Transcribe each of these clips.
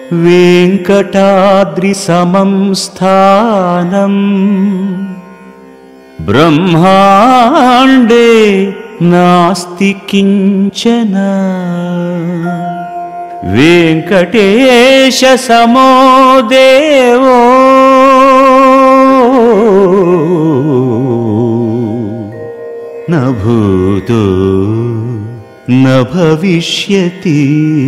वेङ्कटाद्रिसमं स्थानम् ब्रह्माण्डे नास्ति किञ्चन वेङ्कटेशसमो देवो न भूतो न भविष्यति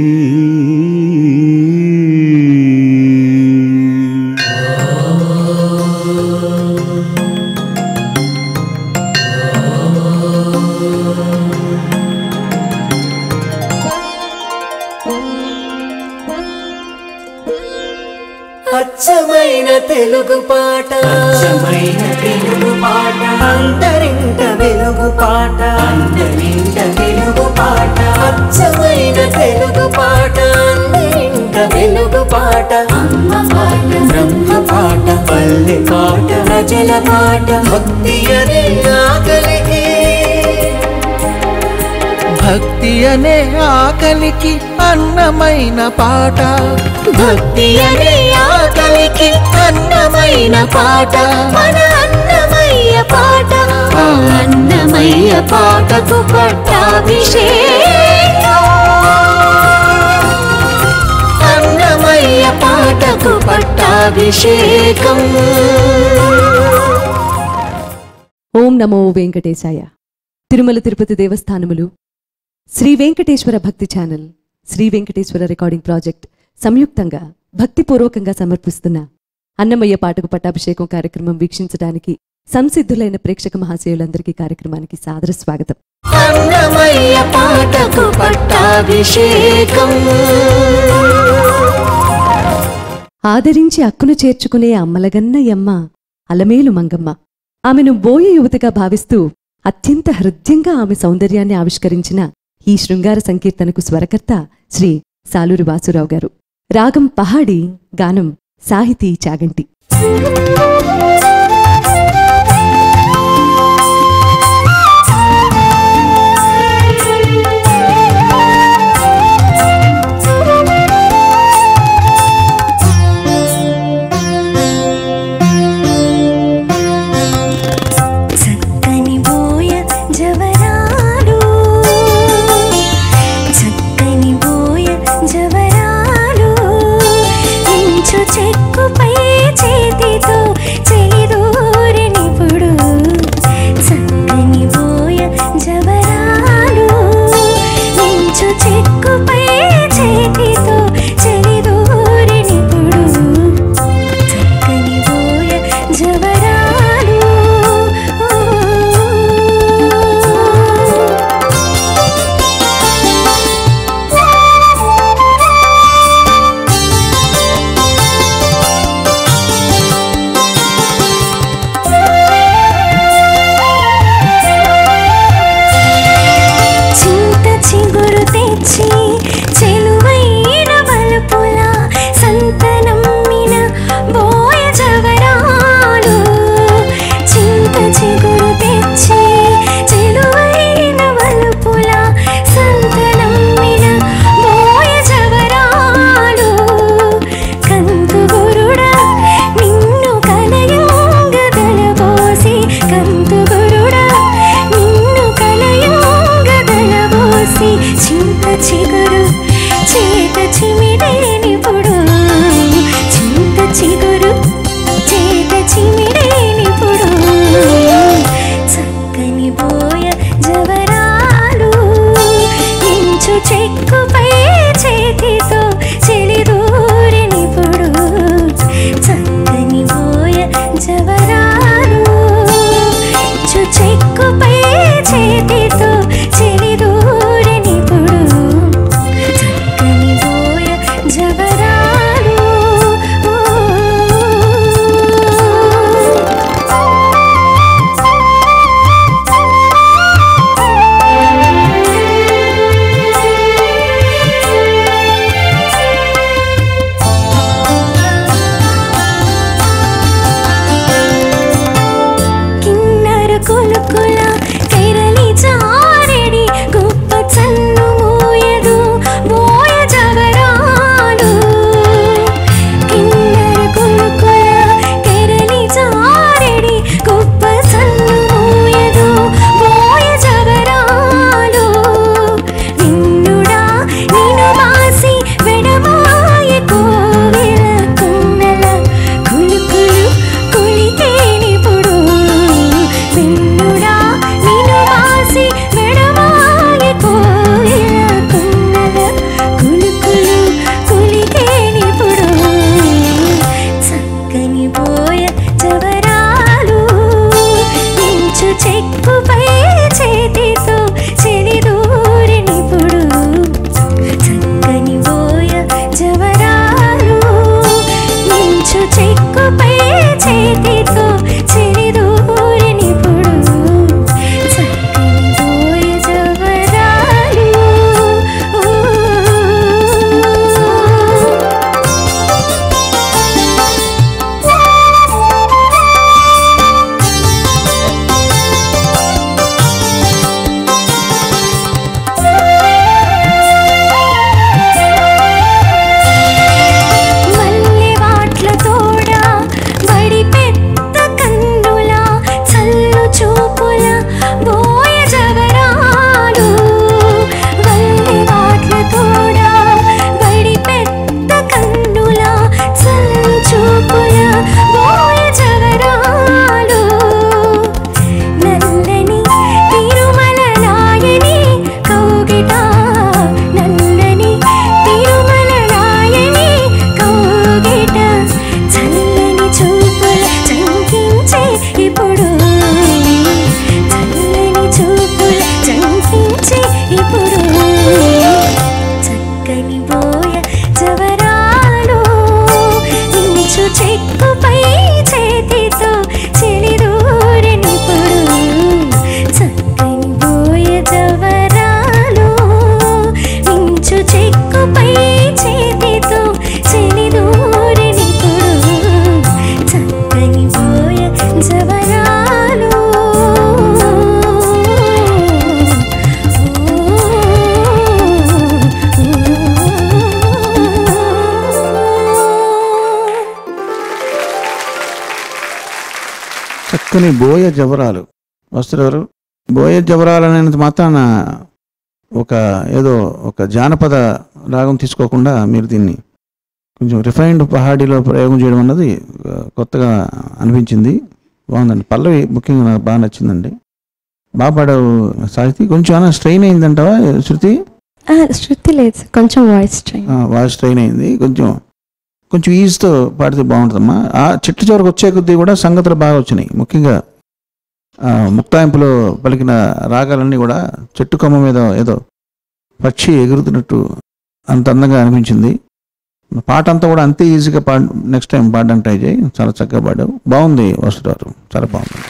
అచ్చమైన తెలుగు పాట అచ్చమైన తెలుగు పాట అంతరింట వెలుగు పాట అందరింట తెలుగు పాట అచ్చమైన తెలుగు పాట అందరింట వెలుగు పాట అమ్మ పాట బ్రహ్మ పాట పల్లె పాట ప్రజల పాట భక్తి అనే ఆకలికి భక్తి అనే ఆకలికి అన్నమైన పాట భక్తి అనే ఆకలికి అన్నమైన పాట మన అన్నమయ్య పాట ఆ అన్నమయ్య పాటకు పట్టాభిషేకం అన్నమయ్య పాటకు పట్టాభిషేకం ఓం నమో వెంకటేశాయ Tirumala Tirupati దేవస్థానములు Shri Venkateswara Bhakti channel Shri Venkateswara recording project సంయుక్తంగా భక్తిపూర్వకంగా సమర్పిస్తున్న అన్నమయ్య పాటకు పట్టాభిషేకం కార్యక్రమం వీక్షించడానికి సంసిద్ధులైన ప్రేక్షక మహాశయులందరికీ కార్యక్రమానికి సాదర స్వాగతం అన్నమయ్య పాటకు పట్టాభిషేకం ఆదరించి అక్కును చేర్చుకునే అమ్మలగన్న యమ్మ అలమేలు మంగమ్మ ఆమెను బోయ యువతిగా భావిస్తూ అత్యంత హృద్యంగా ఆమె సౌందర్యాన్ని ఆవిష్కరించిన ఈ శృంగార సంకీర్తనకు స్వరకర్త శ్రీ సాలూరి వాసురావు గారు రాగం పహాడి గానం సాహితీ చాగంటి చక్కని బోయ జవరాలు చక్కని బోయ జవరాలు ఇంచు చెక్కుపై చేతితో చెలిదూరినిప్పుడు చక్కని బోయ జవరాలు ఇంచు చెక్కుపై చేతితో చెలిదూరినిప్పుడు చక్కని బోయ జవరాలు చక్కని బోయ జవరాలు వస్తారు బోయ జవరాలు అనేది మాత్రాన ఒక ఏదో ఒక జానపద రాగం తీసుకోకుండా మీరు దీన్ని కొంచెం రిఫైన్డ్ పహాడీలో ప్రయోగం చేయడం అన్నది ఆ, కొత్తగా అనిపించింది బాగుందండి పల్లవి ముఖ్యంగా నాకు బాగా నచ్చిందండి బాగా పాడావు సాహితీ కొంచెం ఏమైనా స్ట్రెయిన్ అయిందంటావా శృతి ఆ, శృతి లేదు సార్. కొంచెం వాయిస్ ట్రైన్ వాయిస్ స్ట్రెయిన్ అయింది కొంచెం కొంచెం ఈజీతో పాడితే బాగుంటుందమ్మా ఆ చిట్టు చివరికి వచ్చే కొద్దీ కూడా సంగతులు బాగా వచ్చినాయి ముఖ్యంగా ఆ, ముక్తాయింపులో పలికిన రాగాలన్నీ కూడా చెట్టు కొమ్మ మీద ఏదో పక్షి ఎగురుతున్నట్టు అంత అందంగా అనిపించింది పాట అంతా కూడా అంతే ఈజీగా పాడ నెక్స్ట్ టైం పాడడానికి ట్రై చేయి చాలా చక్కగా పాడావు బాగుంది వస్తున్నారు చాలా బాగుంది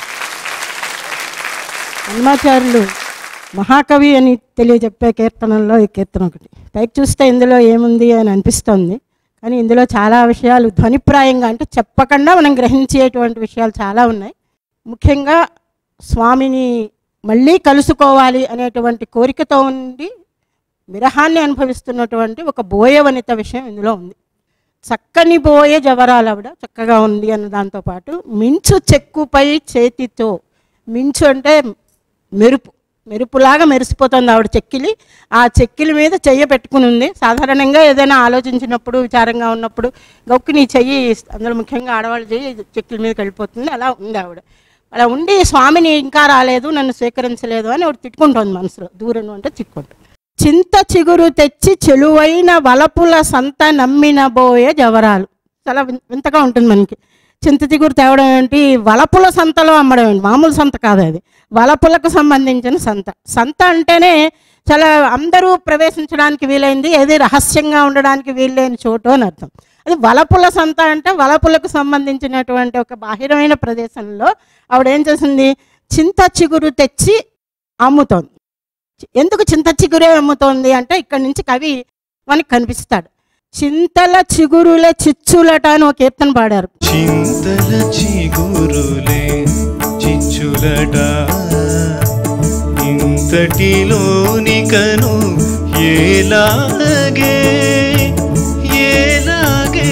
హనుమాచార్యులు మహాకవి అని తెలియజెప్పే కీర్తనల్లో ఈ కీర్తన ఒకటి పైకి చూస్తే ఇందులో ఏముంది అని అనిపిస్తుంది కానీ ఇందులో చాలా విషయాలు ధ్వనిప్రాయంగా అంటే చెప్పకుండా మనం గ్రహించేటువంటి విషయాలు చాలా ఉన్నాయి ముఖ్యంగా స్వామిని మళ్ళీ కలుసుకోవాలి అనేటువంటి కోరికతో ఉండి విరహాన్ని అనుభవిస్తున్నటువంటి ఒక బోయవనిత విషయం ఇందులో ఉంది చక్కని బోయే జవరాలవిడ చక్కగా ఉంది అన్న దాంతో పాటు మించు చెక్కుపై చేతితో మించు అంటే మెరుపు మెరుపులాగా మెరిసిపోతుంది ఆవిడ చెక్కిలి ఆ చెక్కిలి మీద చెయ్యి పెట్టుకుని ఉంది సాధారణంగా ఏదైనా ఆలోచించినప్పుడు విచారంగా ఉన్నప్పుడు గొక్కి నీ చెయ్యి అందులో ముఖ్యంగా ఆడవాళ్ళ చెయ్యి చెక్కిలి మీదకి వెళ్ళిపోతుంది అలా ఉంది ఆవిడ అలా ఉండి స్వామిని ఇంకా రాలేదు నన్ను స్వీకరించలేదు అని ఆవిడ తిట్టుకుంటుంది మనసులో దూరం అంటే తిట్టుకుంటుంది చింత చిగురు తెచ్చి చెలువైన వలపుల సంత నమ్మిన బోయే జవరాలు చాలా విన్- వింతగా ఉంటుంది మనకి చింత చిగురు తేవడం ఏంటి వలపుల సంతలో అమ్మడం ఏంటి మామూలు సంత కాదు అది వలపులకు సంబంధించిన సంత సంత అంటేనే చాలా అందరూ ప్రవేశించడానికి వీలైంది ఏది రహస్యంగా ఉండడానికి వీల్లేని చోటు అని అర్థం అది వలపుల సంత అంటే వలపులకు సంబంధించినటువంటి ఒక బాహిరమైన ప్రదేశంలో ఆవిడ ఏం చేసింది చింత చిగురు తెచ్చి అమ్ముతోంది ఎందుకు చింత చిగురే అమ్ముతోంది అంటే ఇక్కడి నుంచి కవి మనకి కనిపిస్తాడు చింతల చిగురుల చిచ్చులట అని ఒక కీర్తన పాడారు చింతల చిగురులే చిచ్చులట ఇంతటిలోనికను ఏలాగే ఏలాగే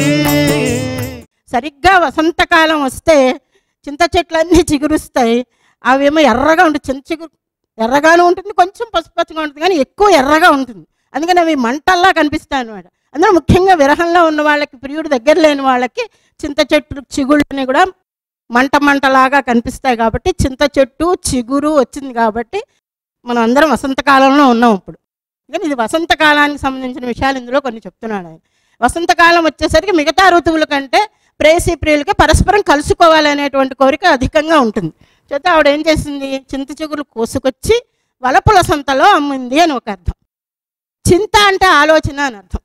సరిగ్గా వసంతకాలం వస్తే చింత చెట్లన్నీ చిగురుస్తాయి అవేమో ఎర్రగా ఉంటుంది చింత చిగురు ఎర్రగానే ఉంటుంది కొంచెం పసుపచ్చగా ఉంటుంది కానీ ఎక్కువ ఎర్రగా ఉంటుంది అందుకని అవి మంటల్లా కనిపిస్తాయి అనమాట అందులో ముఖ్యంగా విరహంలో ఉన్న వాళ్ళకి ప్రియుడు దగ్గర లేని వాళ్ళకి చింత చెట్టు చిగుళ్ళని కూడా మంట మంటలాగా కనిపిస్తాయి కాబట్టి చింత చెట్టు చిగురు వచ్చింది కాబట్టి మనం అందరం వసంతకాలంలో ఉన్నాం ఇప్పుడు కానీ ఇది వసంతకాలానికి సంబంధించిన విషయాలు ఇందులో కొన్ని చెప్తున్నాడు ఆయన వసంతకాలం వచ్చేసరికి మిగతా ఋతువుల కంటే ప్రేయసీ ప్రియులకి పరస్పరం కలుసుకోవాలనేటువంటి కోరిక అధికంగా ఉంటుంది చేత ఆవిడ ఏం చేసింది చింత చిగురు కోసుకొచ్చి వలపుల సంతలో అమ్మింది అని ఒక అర్థం చింత అంటే ఆలోచన అని అర్థం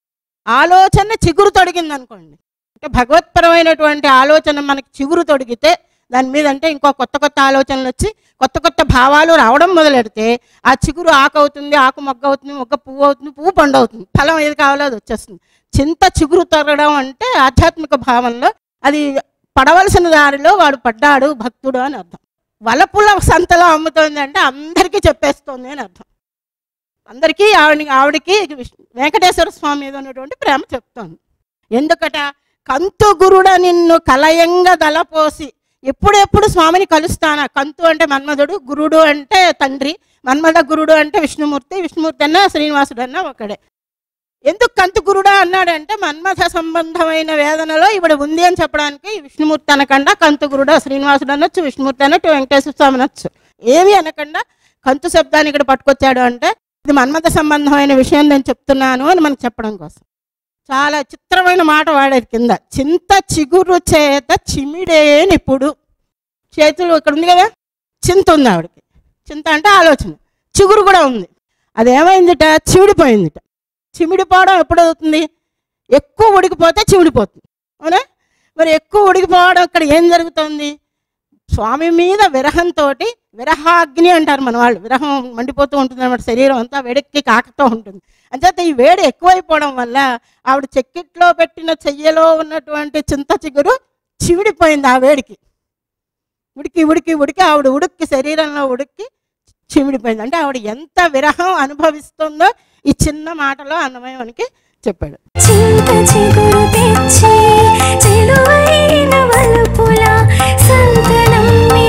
ఆలోచన చిగురు తొడిగింది అనుకోండి అంటే భగవత్పరమైనటువంటి ఆలోచన మనకి చిగురు తొడిగితే దాని మీద అంటే ఇంకో కొత్త కొత్త ఆలోచనలు వచ్చి కొత్త కొత్త భావాలు రావడం మొదలెడితే ఆ చిగురు ఆకు అవుతుంది ఆకు మొగ్గ అవుతుంది మొగ్గ పువ్వు అవుతుంది పువ్వు పండు అవుతుంది ఫలం ఏది కావాలో అది వచ్చేస్తుంది చింత చిగురు తొరగడం అంటే ఆధ్యాత్మిక భావంలో అది పడవలసిన దారిలో వాడు పడ్డాడు భక్తుడు అని అర్థం వలపుల సంతలో అమ్ముతోంది అంటే అందరికీ చెప్పేస్తోంది అని అర్థం అందరికీ ఆవిడ ఆవిడకి విష్ణు- వెంకటేశ్వర స్వామి మీద ఉన్నటువంటి ప్రేమ చెప్తోంది ఎందుకట కంతు గురుడ నిన్ను కలయంగా దలపోసి ఎప్పుడెప్పుడు స్వామిని కలుస్తానా కంతు అంటే మన్మధుడు గురుడు అంటే తండ్రి మన్మథ గురుడు అంటే విష్ణుమూర్తి విష్ణుమూర్తి అన్నా శ్రీనివాసుడు అన్నా ఒకడే ఎందుకు కంతు గురుడా అన్నాడంటే మన్మథ సంబంధమైన వేదనలో ఇవిడ ఉంది అని చెప్పడానికి విష్ణుమూర్తి అనకుండా కంతు గురుడా శ్రీనివాసుడు అనొచ్చు విష్ణుమూర్తి అనొచ్చు వెంకటేశ్వర స్వామి అనొచ్చు ఏమి అనకుండా కంతు శబ్దాన్ని ఇక్కడ పట్టుకొచ్చాడు అంటే ఇది మన్మథ సంబంధమైన విషయం నేను చెప్తున్నాను అని మనకు చెప్పడం కోసం చాలా చిత్రమైన మాట వాడేది కింద చింత చిగురు చేత చిమిడేనిప్పుడు చేతులు ఇక్కడ ఉంది కదా చింత ఉంది ఆవిడకి చింత అంటే ఆలోచన చిగురు కూడా ఉంది అదేమైందిట చిమిడిపోయిందిట చిమిడిపోవడం ఎప్పుడు అవుతుంది ఎక్కువ ఉడికిపోతే చిమిడిపోతుంది అవునా మరి ఎక్కువ ఉడికిపోవడం ఇక్కడ ఏం జరుగుతుంది స్వామి మీద విరహంతో విరహాగ్ని అంటారు మన వాళ్ళు విరహం మండిపోతూ ఉంటుంది అనమాట శరీరం అంతా వేడెక్కి కాకతో ఉంటుంది అంచేత ఈ వేడి ఎక్కువైపోవడం వల్ల ఆవిడ చెక్కిట్లో పెట్టిన చెయ్యలో ఉన్నటువంటి చింత చిగురు చివిడిపోయింది ఆ వేడికి ఉడికి ఉడికి ఉడికి ఆవిడ ఉడికి శరీరంలో ఉడికి చిమిడిపోయింది అంటే ఆవిడ ఎంత విరహం అనుభవిస్తుందో ఈ చిన్న మాటలో అన్నమయ్య మనకి చెప్పాడు చింత చిగురు తెచ్చి చెలువైన వలుపుల సంతనం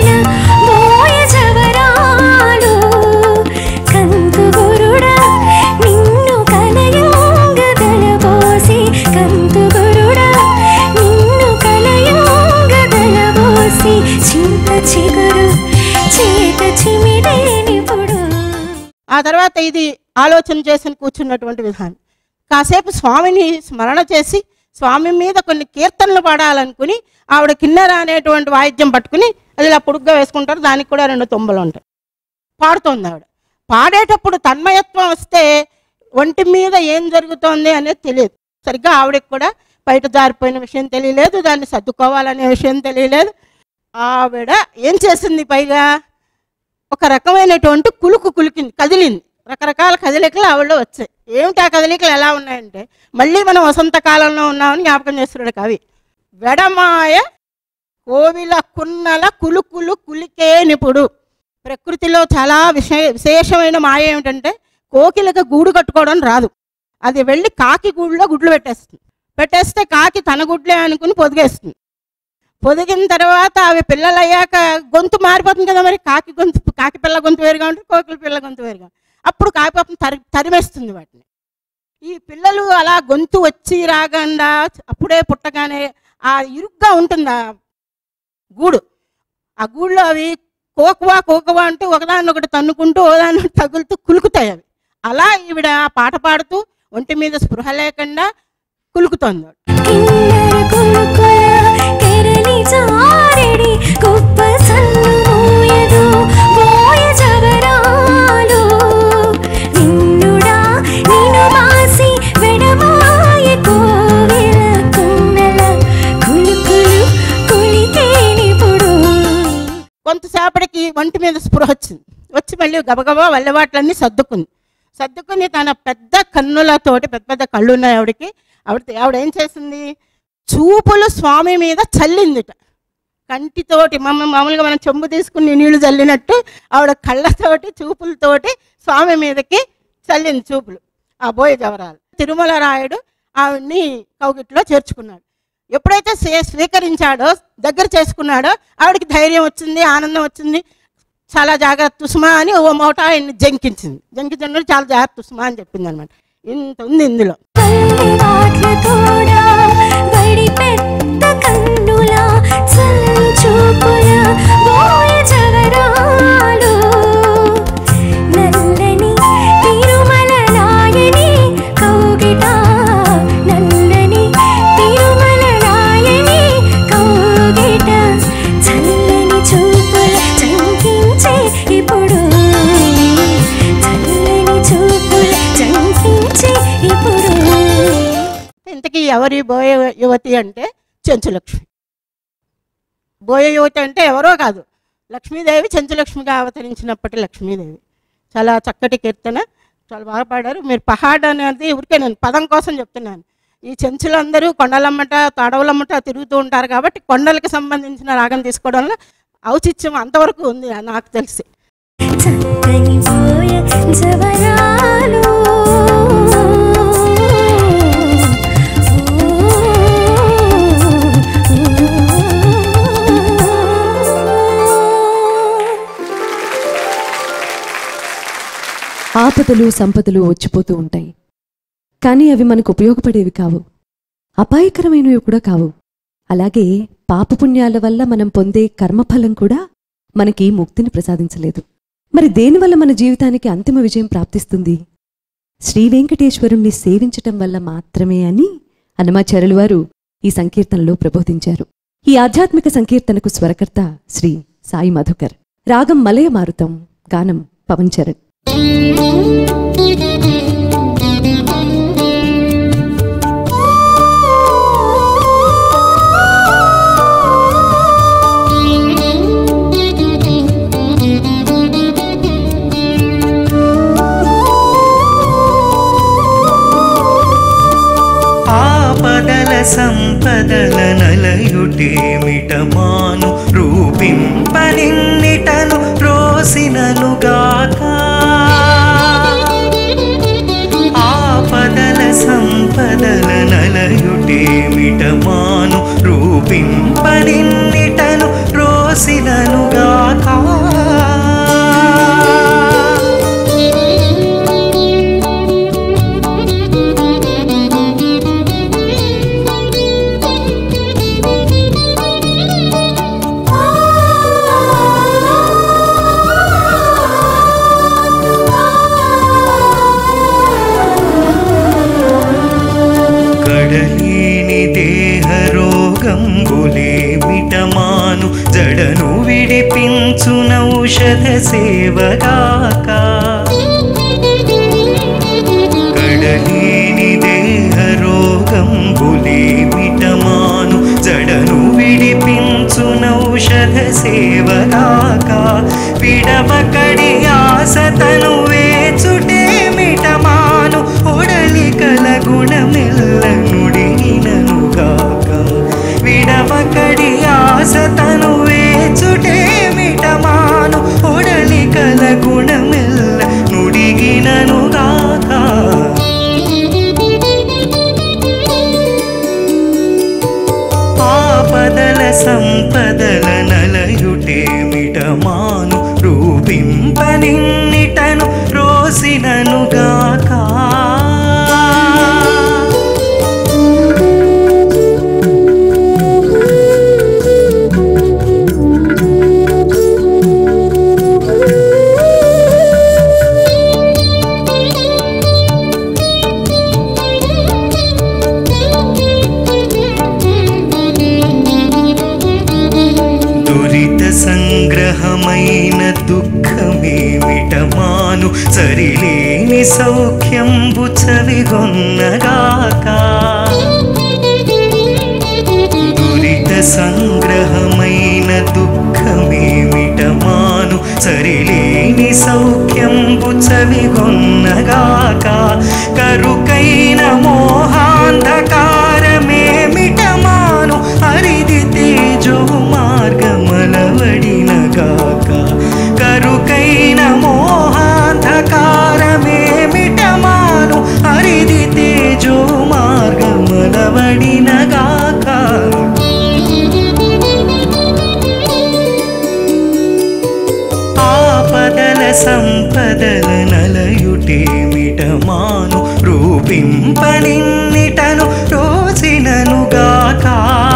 తర్వాత ఇది ఆలోచన చేసి కూర్చున్నటువంటి విధానం కాసేపు స్వామిని స్మరణ చేసి స్వామి మీద కొన్ని కీర్తనలు పాడాలనుకుని ఆవిడ కిన్నెర అనేటువంటి వాయిద్యం పట్టుకుని అది ఇలా పొడుగ్గా వేసుకుంటారు దానికి కూడా రెండు తొంబలు ఉంటాయి పాడుతోంది ఆవిడ పాడేటప్పుడు తన్మయత్వం వస్తే ఒంటి మీద ఏం జరుగుతోంది అనేది తెలియదు సరిగ్గా ఆవిడకి కూడా బయట జారిపోయిన విషయం తెలియలేదు దాన్ని సర్దుకోవాలనే విషయం తెలియలేదు ఆవిడ ఏం చేసింది పైగా ఒక రకమైనటువంటి కులుకు కులికింది కదిలింది రకరకాల కదలికలు ఆవిడలో వచ్చాయి ఏమిటి ఆ కదలికలు ఎలా ఉన్నాయంటే మళ్ళీ మనం వసంతకాలంలో ఉన్నామని జ్ఞాపకం చేస్తున్నాడు కవి వెడమాయ కోవిల కున్నల కులుకులు కులికే నిపుడు ప్రకృతిలో చాలా విశే విశేషమైన మాయ ఏమిటంటే కోకిలకి గూడు కట్టుకోవడం రాదు అది వెళ్ళి కాకి గూడులో గుడ్లు పెట్టేస్తుంది పెట్టేస్తే కాకి తన గుడ్లే అనుకుని పొదిగేస్తుంది పొదిగిన తర్వాత అవి పిల్లలు అయ్యాక గొంతు మారిపోతుంది కదా మరి కాకి గొంతు కాకి పిల్ల గొంతు వేరుగా ఉంటుంది కోకిల పిల్ల గొంతు వేరుగా అప్పుడు కాకి పాపం తరి తరిమేస్తుంది వాటిని ఈ పిల్లలు అలా గొంతు వచ్చి రాకుండా అప్పుడే పుట్టగానే ఆ ఇరుగ్గా ఉంటుంది ఆ గూడు ఆ గూడులో అవి కోకువా కోకువా అంటూ ఒకదాన్నొకటి తన్నుకుంటూ ఒకదాన్ని ఒకటి తగులుతూ కులుకుతాయి అవి అలా ఈవిడ ఆ పాట పాడుతూ ఒంటి మీద స్పృహ లేకుండా కులుకుతోంది కిన్నెర కులుకుల కెరలి జారెడి గొప్ప సన్ను మోయదు మోయ జవరాలు నిన్నుడా నిన్ను మాసి వెడమాయ కోవెల కున్నెల కులుకులు కులికేనిపుడు కొంతసేపటికి ఒంటి మీద స్పృహ వచ్చింది వచ్చి మళ్ళీ గబగబా వల్లవాట్లన్నీ సర్దుకుంది సర్దుకుని తన పెద్ద కన్నులతోటి పెద్ద పెద్ద కళ్ళు ఉన్నాయి ఆవిడకి ఆవిడ ఆవిడ ఏం చేసింది చూపులు స్వామి మీద చల్లిందిట కంటితోటి మమ్మ మామూలుగా మనం చెంబు తీసుకుని నీళ్లు చల్లినట్టు ఆవిడ కళ్ళతోటి చూపులతోటి స్వామి మీదకి చల్లింది చూపులు ఆ బోయ జవరాలు తిరుమల రాయుడు ఆవిడ్ని కౌగిట్లో చేర్చుకున్నాడు ఎప్పుడైతే స్వీ- స్వీకరించాడో దగ్గర చేసుకున్నాడో ఆవిడకి ధైర్యం వచ్చింది ఆనందం వచ్చింది చాలా జాగ్రత్త సుమా అని ఓ మోట ఆయన్ని జంకించింది జంకించడం చాలా జాగ్రత్త సుమా అని చెప్పింది అనమాట ఇంత ఉంది ఇందులో పల్లె వాట్ల తోడా బడి పెద్ద కన్నుల చల్లని చూపుల బోయ జవరాలు నల్లని తిరుమల నాయని కౌగిట నల్లని తిరుమల నాయని కౌగిట చల్లని చూపుల చంకించే ఇప్పుడు చల్లని చూపుల చంకించే ఇప్పుడు ఇంతకీ ఎవరి బోయ యువతి అంటే చెంచులక్ష్మి బోయ యువతి అంటే ఎవరో కాదు లక్ష్మీదేవి చెంచులక్ష్మిగా అవతరించినప్పటి లక్ష్మీదేవి చాలా చక్కటి కీర్తన చాలా బాగా పాడారు మీరు పహాడ్ అనేది ఊరికే నేను పదం కోసం చెప్తున్నాను ఈ చెంచులందరూ కొండలమ్మట అడవులమ్మట తిరుగుతూ ఉంటారు కాబట్టి కొండలకి సంబంధించిన రాగం తీసుకోవడంలో ఔచిత్యం అంతవరకు ఉంది నాకు తెలిసి చక్కని పోయ జవరాలు ఆపదలు సంపదలు వచ్చిపోతూ ఉంటాయి కానీ అవి మనకు ఉపయోగపడేవి కావు అపాయకరమైనవి కూడా కావు అలాగే పాపపుణ్యాల వల్ల మనం పొందే కర్మఫలం కూడా మనకి ముక్తిని ప్రసాదించలేదు మరి దేనివల్ల మన జీవితానికి అంతిమ విజయం ప్రాప్తిస్తుంది శ్రీ వెంకటేశ్వరుణ్ణి సేవించటం వల్ల మాత్రమే అని హనుమాచార్యులు వారు ఈ సంకీర్తనలో ప్రబోధించారు ఈ ఆధ్యాత్మిక సంకీర్తనకు స్వరకర్త శ్రీ సాయి మధుకర్ రాగం మలయ మారుతం గానం పవన్ చరణ్ ఆపదల సంపదల నలయుటేమిటమాను రూపింపనిన్నిటను రోసిననుగాక ఆపదల సంపదల నలయుటేమిటమాను రూపింపనిన్నిటను రోసిననుగాక ఆ కడలేని దేహ రోగంబులేమిటమాను జడను విడిపించునౌషధ సేవగాక కడలేని దేహ రోగంబులేమిటమాను జడను విడిపించునౌషధ సేవగాక విడవకడి ఆసతను వేచుటేమిటమాను ఒడలి కల గుణమెల్ల నుడిగిననుగాక విడవకడి ఆసతను వేచుటేమిటమాను ఒడలి కల గుణమెల్ల నుడిగిననుగాక ఆపదల సంపదల నలయుటేమిటమాను రూపింపనిన్నిటను రోసిననుగాక దురిత సంగ్రహమైన దుఃఖమేమిటమాను సరిలేని సౌఖ్యంబు చవిగొన్నగాక దురిత సంగ్రహమైన దుఃఖమేమిటమాను సరిలేని సౌఖ్యంబు చవిగొన్నగాక కరుకైన మోహాంధకారమేమిటమాను హరిది తేజో మార్గమలవడినగాక కరుకైన మోహాంధకారమేమిటమాను హరిది తేజో మార్గమలవడినగాక ఆపదల సంపదల నలయుటేమిటమాను రూపింపనిన్నిటను రోసిననుగాక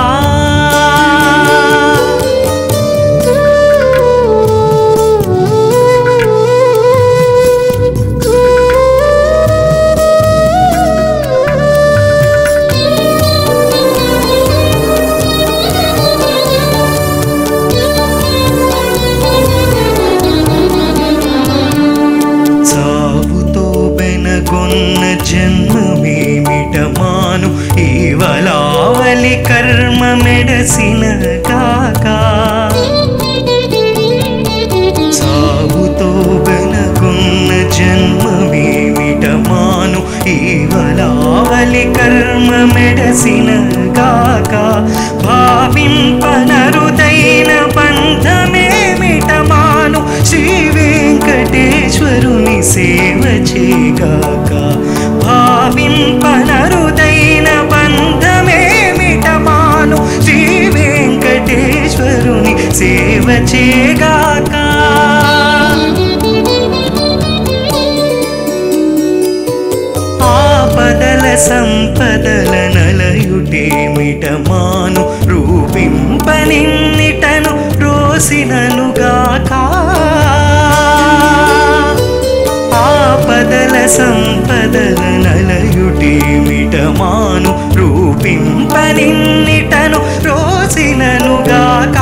చావుతో బెనగొన్న జన్మమేమిటమాను ఈవలావలి కర్మ మెడసిన కాక చావుతో బెనగొన్న జన్మమేమిటమాను ఈవలావలి కర్మ మెడసిన కాక భావింపనరుదైన బంధమేమిటమాను శ్రీ వెంకటేశ్వరుని సేవ చేగాక భావింపనరుదైన బంధమేమిటమాను శ్రీ వెంకటేశ్వరుని సేవ చేగాక ఆపదల సంపదల నలయుటేమిటమాను రూపింపనిన్నిటను రోసిననుగాక ఆపదల సంపదల నలయుటేమిటమాను రూపింపనిన్నిటను రోసిననుగాక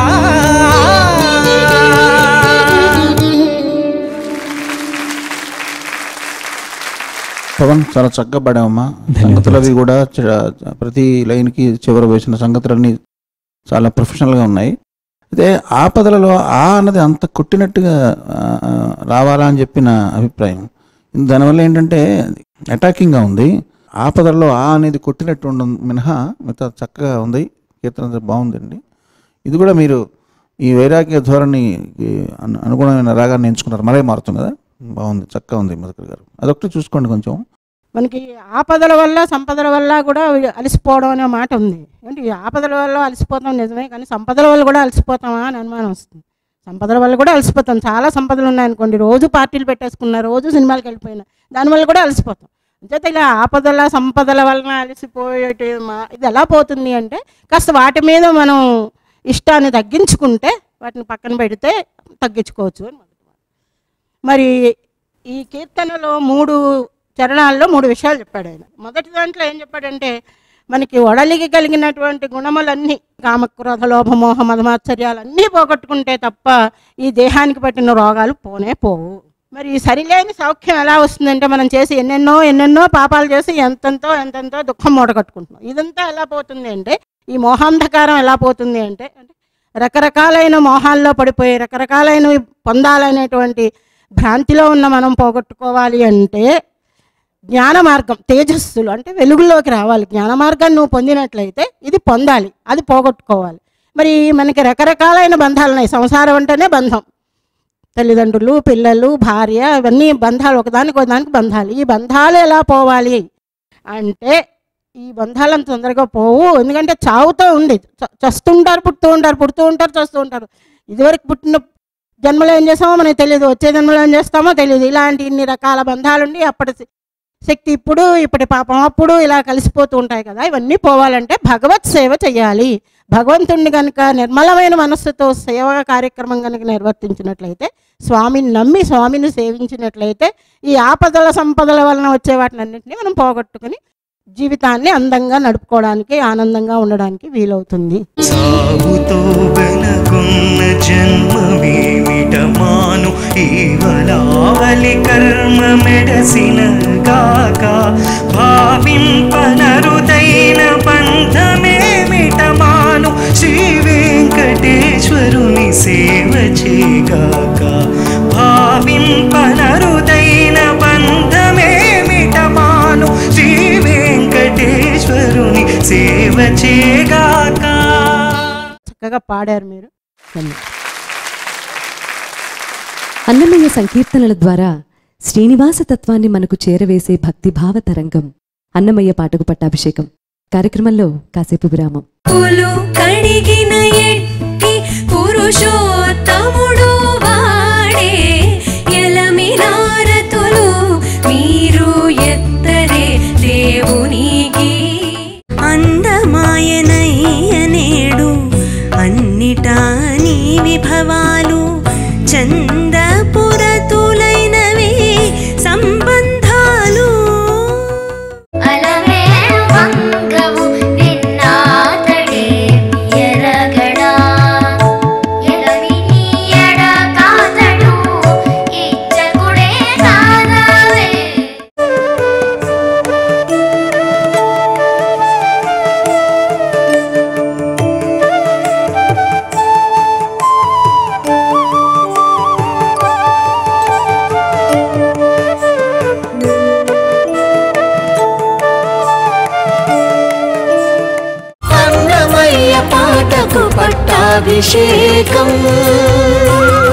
పవన్ చాలా చక్కగా పాడావమ్మా సంగతులు అవి కూడా చ- ప్రతి లైన్కి చివర వేసిన సంగతులన్నీ చాలా ప్రొఫెషనల్గా ఉన్నాయి అయితే ఆపదలలో ఆ అన్నది అంత కొట్టినట్టుగా ఆ, రావాలా అని చెప్పి నా అభిప్రాయం దానివల్ల ఏంటంటే అటాకింగ్గా ఉంది ఆపదల్లో ఆ అనేది కొట్టినట్టు ఉండడం మినహా మిగతా చక్కగా ఉంది కీర్తన అంతా బాగుందండి ఇది కూడా మీరు ఈ వైరాగ్య ధోరణి అను- అనుగుణమైన రాగాన్ని ఎంచుకున్నారు మరే మారుతుంది కదా బాగుంది చక్కగా ఉంది మధుకర్ గారు అదొకటి చూసుకోండి కొంచెం మనకి ఆపదల వల్ల సంపదల వల్ల కూడా అలసిపోవడం అనే మాట ఉంది ఏంటి ఈ ఆపదల వల్ల అలసిపోతాం నిజమే కానీ సంపదల వల్ల కూడా అలసిపోతామా అని అనుమానం వస్తుంది సంపదల వల్ల కూడా అలసిపోతాం చాలా సంపదలు ఉన్నాయనుకోండి రోజు పార్టీలు పెట్టేసుకున్నా రోజు సినిమాలకు వెళ్ళిపోయినా దానివల్ల కూడా అలసిపోతాం అంచేత ఇలా ఆపదల సంపదల వలన అలసిపోయేటి మా- ఇది ఎలా పోతుంది అంటే కాస్త వాటి మీద మనం ఇష్టాన్ని తగ్గించుకుంటే వాటిని పక్కన పెడితే తగ్గించుకోవచ్చు అని మొదటి మాట. మరి ఈ కీర్తనలో మూడు చరణాల్లో మూడు విషయాలు చెప్పాడు ఆయన మొదటి దాంట్లో ఏం చెప్పాడంటే మనకి ఒడలికి కలిగినటువంటి గుణములన్నీ కామక్రోధ లోభమోహ మధమాశ్చర్యాలన్నీ పోగొట్టుకుంటే తప్ప ఈ దేహానికి పట్టిన రోగాలు పోనే పోవు మరి ఈ సరిలేని సౌఖ్యం ఎలా వస్తుందంటే మనం చేసి ఎన్నెన్నో ఎన్నెన్నో పాపాలు చేసి ఎంతెంతో ఎంతెంతో దుఃఖం మూటగట్టుకుంటున్నాం ఇదంతా ఎలా పోతుంది అంటే ఈ మోహాంధకారం ఎలా పోతుంది అంటే అంటే రకరకాలైన మోహాల్లో పడిపోయి రకరకాలైనవి పొందాలనేటువంటి భ్రాంతిలో ఉన్న మనం పోగొట్టుకోవాలి అంటే జ్ఞాన మార్గం తేజస్సులు అంటే వెలుగులోకి రావాలి జ్ఞాన మార్గాన్ని నువ్వు పొందినట్లయితే ఇది పొందాలి అది పోగొట్టుకోవాలి మరి మనకి రకరకాలైన బంధాలు ఉన్నాయి సంసారం అంటేనే బంధం తల్లిదండ్రులు పిల్లలు భార్య ఇవన్నీ బంధాలు ఒకదానికి ఒకదానికి బంధాలు ఈ బంధాలు ఎలా పోవాలి అంటే ఈ బంధాలు అంత తొందరగా పోవు ఎందుకంటే చావుతో ఉంది చ- చస్తుంటారు పుడుతూ ఉంటారు పుడుతూ ఉంటారు చస్తూ ఉంటారు ఇదివరకు పుట్టిన జన్మలో ఏం చేస్తామో మనకు తెలియదు వచ్చే జన్మలో ఏం చేస్తామో తెలియదు ఇలాంటి ఇన్ని రకాల బంధాలుండి అప్పటి శ- శక్తి ఇప్పుడు ఇప్పటి పాపం అప్పుడు ఇలా కలిసిపోతూ ఉంటాయి కదా ఇవన్నీ పోవాలంటే భగవత్ సేవ చేయాలి భగవంతుణ్ణి కనుక నిర్మలమైన మనస్సుతో సేవ కార్యక్రమం కనుక నిర్వర్తించినట్లయితే స్వామిని నమ్మి స్వామిని సేవించినట్లయితే ఈ ఆపదల సంపదల వలన వచ్చే వాటిని అన్నింటినీ మనం పోగొట్టుకుని జీవితాన్ని అందంగా నడుపుకోవడానికి ఆనందంగా ఉండడానికి వీలవుతుంది సాగుతో వెనకున్న జన్మమేమిట మాను ఈవలావలి కర్మ మెడసిన గాక భావింపనరుదైన బంధమేమిట మాను శ్రీ వెంకటేశ్వరుని సేవ చేగాక భావింపనరుదైన బంధమేమిట మాను శ్రీ వెంకటేశ్వరుని సేవ చేగాక చక్కగా పాడారు మీరు ధన్యవాదాలు. అన్నమయ్య సంకీర్తనల ద్వారా శ్రీనివాస తత్వాన్ని మనకు చేరవేసే భక్తిభావ తరంగం అన్నమయ్య పాటకు పట్టాభిషేకం కార్యక్రమంలో కాసేపు విరామం పులు కడిగిన ఎట్టి పురుషోత్తముడు వాడే ఎలమినారతులు మీరు ఎత్తరే దేవునికి అందమాయనయ్య నేడు అన్నిటా నీ విభవాలు చందపురతులైనవి సంబంధాలు అలమేలు వంగవు నిన్నాతడే ఎరగడా ఎలమినియడ కాతడు ఇచ్చకుడే నాదవే అన్నమయ్య పాటకు పట్టాభిషేకం